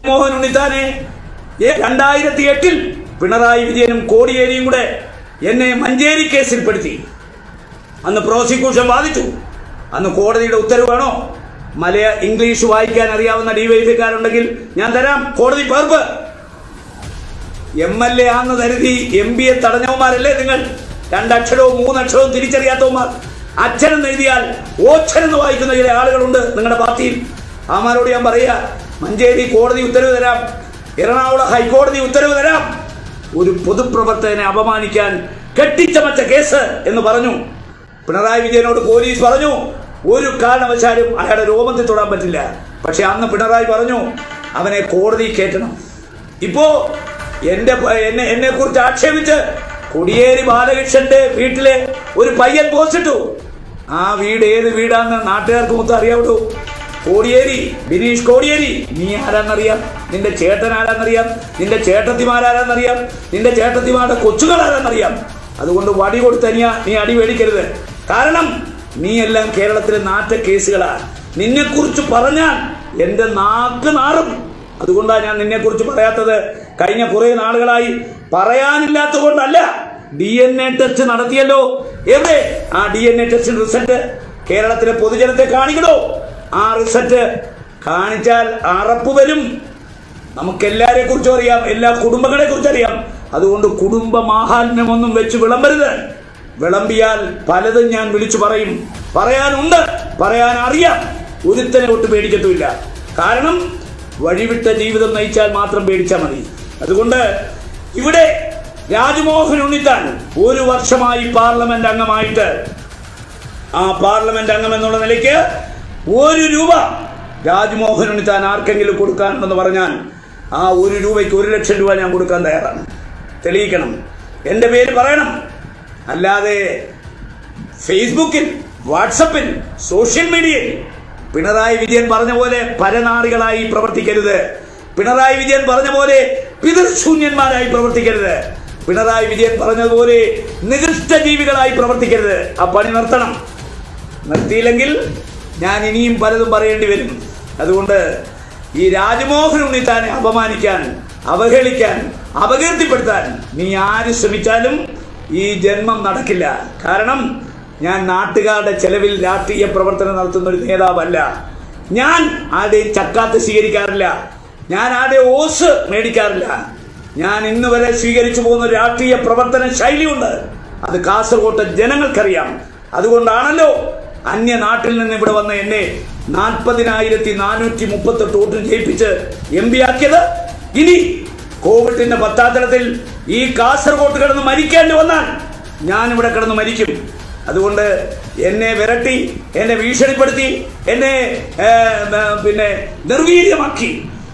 മോഹൻ ഉണ്ണിത്താനെ ഏ- രണ്ടായിരത്തി എട്ടിൽ പിണറായി വിജയനും കോടിയേരിയും കൂടെ എന്നെ മഞ്ചേരി കേസിൽപ്പെടുത്തി അന്ന് പ്രോസിക്യൂഷൻ വാദിച്ചു അന്ന് കോടതിയുടെ ഉത്തരവ് വേണോ മലയ ഇംഗ്ലീഷ് വായിക്കാൻ അറിയാവുന്ന ഡിവൈഫിക്കാരുണ്ടെങ്കിൽ ഞാൻ തരാം കോടതി പേർപ്പ് എം എൽ എ ആണെന്ന് കരുതി എം ബി എ തടഞ്ഞവന്മാരല്ലേ നിങ്ങൾ രണ്ടക്ഷരവും മൂന്നക്ഷരവും തിരിച്ചറിയാത്തവന്മാർ അച്ഛനെന്ന് എഴുതിയാൽ ഓച്ഛനെന്ന് വായിക്കുന്ന ചില ആളുകളുണ്ട് നിങ്ങളുടെ പാർട്ടിയിൽ അവന്മാരോട് ഞാൻ പറയാ മഞ്ചേരി കോടതി ഉത്തരവ് തരാം എറണാകുളം ഹൈക്കോടതി ഉത്തരവ് തരാം ഒരു പൊതുപ്രവർത്തകനെ അപമാനിക്കാൻ കെട്ടിച്ചമച്ച കേസ് എന്ന് പറഞ്ഞു പിണറായി വിജയനോട് പോലീസ് പറഞ്ഞു ഒരു കാരണവശാലും അയാളുടെ രോമത്തിൽ തൊടാൻ പറ്റില്ല പക്ഷെ അന്ന് പിണറായി പറഞ്ഞു അവനെ കോടതി കയറ്റണം ഇപ്പോ എന്റെ പ- എന്നെ എന്നെ കുറിച്ച് ആക്ഷേപിച്ച് കൊടിയേരി ബാലകൃഷ്ണന്റെ വീട്ടിലെ ഒരു പയ്യൻ പോസ്റ്റിട്ടു ആ വീട് ഏത് വീടാന്ന് നാട്ടുകാർക്ക് മൊത്തം അറിയാവുള്ളൂ കോടിയേരി ബിനീഷ് കോടിയേരി നീ ആരാന്നറിയാം നിന്റെ ചേട്ടൻ ആരാന്നറിയാം നിന്റെ ചേട്ടത്തിമാരാരാന്നറിയാം നിന്റെ ചേട്ടത്തിമാരുടെ കൊച്ചുകൾ ആരാന്നറിയാം അതുകൊണ്ട് വടി കൊടുത്തനിയ നീ അടി മേടിക്കരുത് കാരണം നീ എല്ലാം കേരളത്തിലെ നാറ്റ കേസുകളാ നിന്നെ കുറിച്ച് പറഞ്ഞാൽ എന്റെ നാക്ക് നാറും അതുകൊണ്ടാണ് ഞാൻ നിന്നെ കുറിച്ച് പറയാത്തത് കഴിഞ്ഞ കുറെ നാളുകളായി പറയാനില്ലാത്തത് കൊണ്ടല്ല ഡി എൻ എ ടെസ്റ്റ് നടത്തിയല്ലോ എവിടെ ആ ഡി എൻ എ ടെസ്റ്റിന്റെ റിസൾട്ട് കേരളത്തിലെ പൊതുജനത്തെ കാണിക്കണോ ആ റിസൾട്ട് കാണിച്ചാൽ അറപ്പ് വരും നമുക്ക് എല്ലാരെ കുറിച്ചും അറിയാം എല്ലാ കുടുംബങ്ങളെ കുറിച്ച് അറിയാം അതുകൊണ്ട് കുടുംബ മാഹാത്മ്യമൊന്നും വെച്ച് വിളമ്പരുത് വിളമ്പിയാൽ പലതും ഞാൻ വിളിച്ചു പറയും പറയാനുണ്ട് പറയാൻ അറിയാം ഒരുത്തനെ ഒട്ട് പേടിക്കത്തുമില്ല കാരണം വഴിവിട്ട ജീവിതം നയിച്ചാൽ മാത്രം പേടിച്ചാൽ മതി അതുകൊണ്ട് ഇവിടെ രാജ്മോഹൻ ഉണ്ണിത്താൻ ഒരു വർഷമായി പാർലമെന്റ് അംഗമായിട്ട് ആ പാർലമെന്റ് അംഗം എന്നുള്ള നിലയ്ക്ക് ഒരു രൂപ രാജ്മോഹൻ ഉണ്ണിത്താൻ ആർക്കെങ്കിലും കൊടുക്കാനുണ്ടെന്ന് പറഞ്ഞാൽ ആ ഒരു രൂപയ്ക്ക് ഒരു ലക്ഷം രൂപ ഞാൻ കൊടുക്കാൻ തയ്യാറാണ് തെളിയിക്കണം എൻ്റെ പേര് പറയണം അല്ലാതെ ഫേസ്ബുക്കിൽ വാട്സപ്പിൽ സോഷ്യൽ മീഡിയയിൽ പിണറായി വിജയൻ പറഞ്ഞ പോലെ പരനാറികളായി പ്രവർത്തിക്കരുത് പിണറായി വിജയൻ പറഞ്ഞ പോലെ പിതൃശൂന്യന്മാരായി പ്രവർത്തിക്കരുത് പിണറായി വിജയൻ പറഞ്ഞതുപോലെ നികൃഷ്ട ജീവികളായി പ്രവർത്തിക്കരുത് ആ പണി നിർത്തണം നിർത്തിയില്ലെങ്കിൽ ഞാൻ ഇനിയും പലതും പറയേണ്ടി വരും അതുകൊണ്ട് ഈ രാജ്മോഹൻ ഉണ്ണിത്താനെ അപമാനിക്കാൻ അവഹേളിക്കാൻ അപകീർത്തിപ്പെടുത്താൻ നീ ആര് ശ്രമിച്ചാലും ഈ ജന്മം നടക്കില്ല കാരണം ഞാൻ നാട്ടുകാരുടെ ചെലവിൽ രാഷ്ട്രീയ പ്രവർത്തനം നടത്തുന്ന ഒരു നേതാവല്ല ഞാൻ ആരുടെയും ചക്കാത്ത് സ്വീകരിക്കാറില്ല ഞാൻ ആരുടെ ഓസ് മേടിക്കാറില്ല ഞാൻ ഇന്ന് വരെ സ്വീകരിച്ചു പോകുന്ന ഒരു രാഷ്ട്രീയ പ്രവർത്തന ശൈലിയുണ്ട് അത് കാസർകോട്ടെ ജനങ്ങൾക്കറിയാം അതുകൊണ്ടാണല്ലോ അന്യ നാട്ടിൽ നിന്ന് ഇവിടെ വന്ന എന്നെ നാൽപ്പതിനായിരത്തി നാനൂറ്റി മുപ്പത്തെട്ട് വോട്ടിന് ജയിപ്പിച്ച് എം പി ആക്കിയത് ഇനി കോവിഡിന്റെ പശ്ചാത്തലത്തിൽ ഈ കാസർകോട്ട് കിടന്ന് മരിക്കേണ്ടി വന്നാൽ ഞാൻ ഇവിടെ കിടന്ന് മരിക്കും അതുകൊണ്ട് എന്നെ വിരട്ടി എന്നെ ഭീഷണിപ്പെടുത്തി എന്നെ ഏ, ഏ, പിന്നെ നിർവീര്യമാക്കി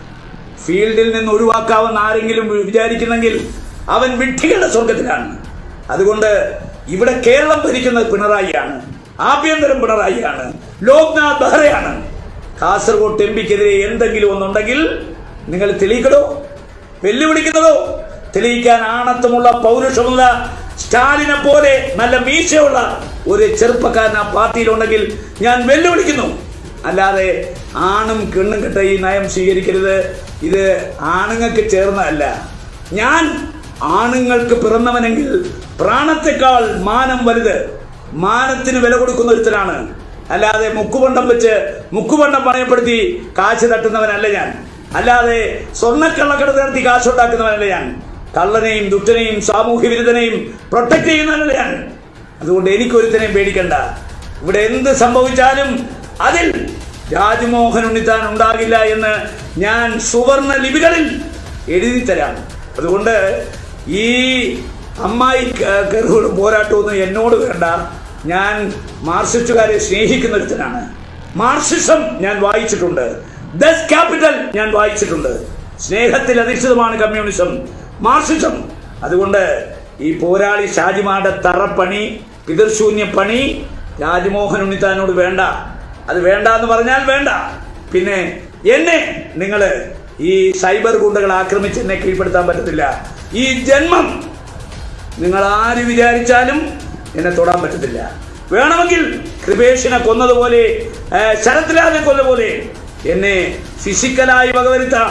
ഫീൽഡിൽ നിന്ന് ഒഴിവാക്കാവുന്ന ആരെങ്കിലും വിചാരിക്കുന്നെങ്കിൽ അവൻ വിഡ്ഢികളുടെ സ്വർഗത്തിലാണ് അതുകൊണ്ട് ഇവിടെ കേരളം ഭരിക്കുന്നത് പിണറായിയാണ് ആഭ്യന്തരം പിണറായിയാണ് ലോക്നാഥ് ബെഹ്റയാണ് കാസർഗോഡ് എം പിക്കെതിരെ എന്തെങ്കിലും ഒന്നുണ്ടെങ്കിൽ നിങ്ങൾ തെളിയിക്കണോ വെല്ലുവിളിക്കുന്നതോ തെളിയിക്കാൻ ആണത്വമുള്ള പൗരുഷമുള്ള സ്റ്റാലിനെ പോലെ നല്ല മീശയുള്ള ഒരു ചെറുപ്പക്കാരൻ ആ പാർട്ടിയിലുണ്ടെങ്കിൽ ഞാൻ വെല്ലുവിളിക്കുന്നു അല്ലാതെ ആണും കിണ്ണും കെട്ട ഈ നയം സ്വീകരിക്കരുത് ഇത് ആണുങ്ങൾക്ക് ചേർന്നതല്ല ഞാൻ ആണുങ്ങൾക്ക് പിറന്നവനെങ്കിൽ പ്രാണത്തെക്കാൾ മാനം വലുത് മാനത്തിന് വില കൊടുക്കുന്ന ഒരുത്തനാണ് അല്ലാതെ മുക്കുപണ്ടം വെച്ച് മുക്കുപണ്ടം പണയപ്പെടുത്തി കാശ് തട്ടുന്നവനല്ല ഞാൻ അല്ലാതെ സ്വർണ്ണക്കള്ളക്കട നിർത്തി കാശുണ്ടാക്കുന്നവനല്ല ഞാൻ കള്ളനെയും ദുഷ്ടനെയും സാമൂഹ്യ വിരുദ്ധനെയും പ്രൊട്ടക്ട് ചെയ്യുന്നവനല്ല ഞാൻ അതുകൊണ്ട് എനിക്കൊരുത്തനെയും പേടിക്കണ്ട ഇവിടെ എന്ത് സംഭവിച്ചാലും അതിൽ രാജ്മോഹൻ ഉണ്ണിത്താൻ ഉണ്ടാകില്ല എന്ന് ഞാൻ സുവർണ ലിപികളിൽ എഴുതി തരാം അതുകൊണ്ട് ഈ അമ്മായി ക- കരുകളും പോരാട്ടമൊന്നും എന്നോട് വേണ്ട ഞാൻ മാർക്സിസ്റ്റുകാരെ സ്നേഹിക്കുന്ന ഒരുത്തനാണ് മാർക്സിസം ഞാൻ വായിച്ചിട്ടുണ്ട് ദസ് ക്യാപിറ്റൽ ഞാൻ വായിച്ചിട്ടുണ്ട് സ്നേഹത്തിൽ അധിഷ്ഠിതമാണ് കമ്മ്യൂണിസം മാർക്സിസം അതുകൊണ്ട് ഈ പോരാളി ഷാജിമാരുടെ തറപ്പണി പിതൃശൂന്യ പണി രാജ്മോഹൻ ഉണ്ണിത്താനോട് വേണ്ട അത് വേണ്ട എന്ന് പറഞ്ഞാൽ വേണ്ട പിന്നെ എന്നെ നിങ്ങൾ ഈ സൈബർ ഗുണ്ടകൾ ആക്രമിച്ച് എന്നെ കീഴ്പ്പെടുത്താൻ പറ്റത്തില്ല ഈ ജന്മം നിങ്ങൾ ആര് വിചാരിച്ചാലും എന്നെ തൊടാൻ പറ്റത്തില്ല വേണമെങ്കിൽ കൃപേഷിനെ കൊന്നതുപോലെ ഏ, ശരത്ലാലിനെ കൊന്നതുപോലെ എന്നെ ഫിസിക്കലായി വകവരുത്താം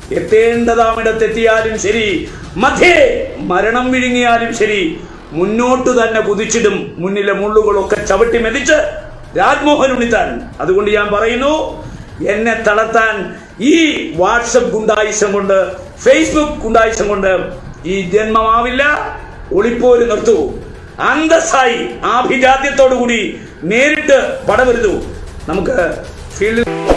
എത്തേണ്ടതാമിടത്തെത്തിയാലും ശരി മധ്യേ മരണം വിഴുങ്ങിയാലും ശരി മുന്നോട്ട് തന്നെ കുതിച്ചിടും മുന്നിലെ മുള്ളുകളൊക്കെ ചവിട്ടി മെതിച്ച് രാജ്മോഹൻ ഉണ്ണിത്താൻ അതുകൊണ്ട് ഞാൻ പറയുന്നു എന്നെ തളർത്താൻ ഈ വാട്സപ്പ് ഗുണ്ടായിസം കൊണ്ട് ഫേസ്ബുക്ക് ഗുണ്ടായിസം കൊണ്ട് ഈ ജന്മമാവില്ല ഒളിപ്പോര് നിർത്തൂ അന്തസ്സായി ആഭിജാത്യത്തോടു കൂടി നേരിട്ട് പടവരുതൂ നമുക്ക് ഫീൽഡിൽ